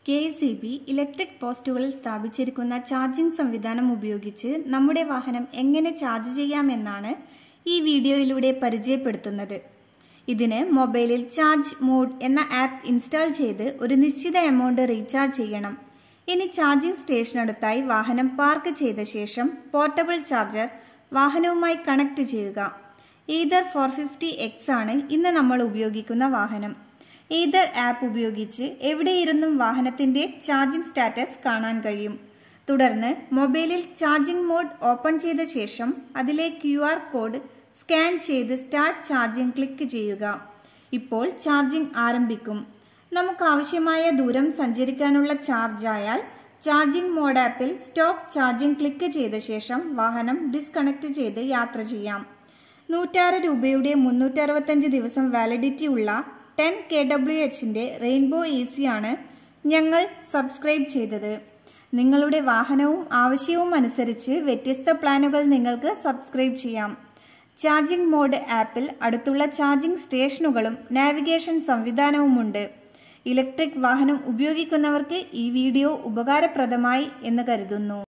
K S E B electric പോസ്റ്റുകളിൽ സ്ഥാപിച്ചിരിക്കുന്ന charging സംവിധാനം ഉപയോഗിച്ച് നമ്മുടെ വാഹനം എങ്ങനെ ചാർജ് ചെയ്യാമെന്നാണ് ഈ വീഡിയോയിലൂടെ പരിചയപ്പെടുത്തുന്നത് ഇതിന് മൊബൈലിൽ ചാർജ് മോഡ് എന്ന ആപ്പ് ഇൻസ്റ്റാൾ ചെയ്ത് ഒരു നിശ്ചിത എമൗണ്ട് റീചാർജ് ചെയ്യണം ഇനി ചാർജിംഗ് സ്റ്റേഷനടുത്തായി വാഹനം പാർക്ക് ചെയ്ത ശേഷം പോർട്ടബിൾ ചാർജർ വാഹനവുമായി കണക്ട് ചെയ്യുക ഈതർ ഫോർ ഫിഫ്റ്റി എക്സ് ആണ് ഇന്ന് നമ്മൾ ഉപയോഗിക്കുന്ന വാഹനം ഈതർ ആപ്പ് ഉപയോഗിച്ച് എവിടെയിരുന്നും വാഹനത്തിന്റെ ചാർജിംഗ് സ്റ്റാറ്റസ് കാണാൻ കഴിയും തുടർന്ന് മൊബൈലിൽ ചാർജിംഗ് മോഡ് ഓപ്പൺ ചെയ്ത ശേഷം അതിലെ ക്യു ആർ കോഡ് സ്കാൻ ചെയ്ത് സ്റ്റാർട്ട് ചാർജിംഗ് ക്ലിക്ക് ചെയ്യുക ഇപ്പോൾ ചാർജിംഗ് ആരംഭിക്കും നമുക്ക് ആവശ്യമായ ദൂരം സഞ്ചരിക്കാനുള്ള ചാർജ് ആയാൽ ചാർജിംഗ് മോഡ് ആപ്പിൽ സ്റ്റോപ്പ് ചാർജിംഗ് ക്ലിക്ക് ചെയ്ത ശേഷം വാഹനം ഡിസ്കണക്ട് ചെയ്ത് യാത്ര ചെയ്യാം നൂറ്റാറ് രൂപയുടെ മുന്നൂറ്ററുപത്തഞ്ച് ദിവസം വാലിഡിറ്റി ഉള്ള ടെൻ കെ ഡബ്ല്യു എച്ചിന്റെ റെയിൻബോ എ ആണ് ഞങ്ങൾ സബ്സ്ക്രൈബ് ചെയ്തത് നിങ്ങളുടെ വാഹനവും ആവശ്യവും അനുസരിച്ച് വ്യത്യസ്ത പ്ലാനുകൾ നിങ്ങൾക്ക് സബ്സ്ക്രൈബ് ചെയ്യാം ചാർജിംഗ് മോഡ് ആപ്പിൽ അടുത്തുള്ള ചാർജിംഗ് സ്റ്റേഷനുകളും നാവിഗേഷൻ സംവിധാനവുമുണ്ട് ഇലക്ട്രിക് വാഹനം ഉപയോഗിക്കുന്നവർക്ക് ഈ വീഡിയോ ഉപകാരപ്രദമായി എന്ന് കരുതുന്നു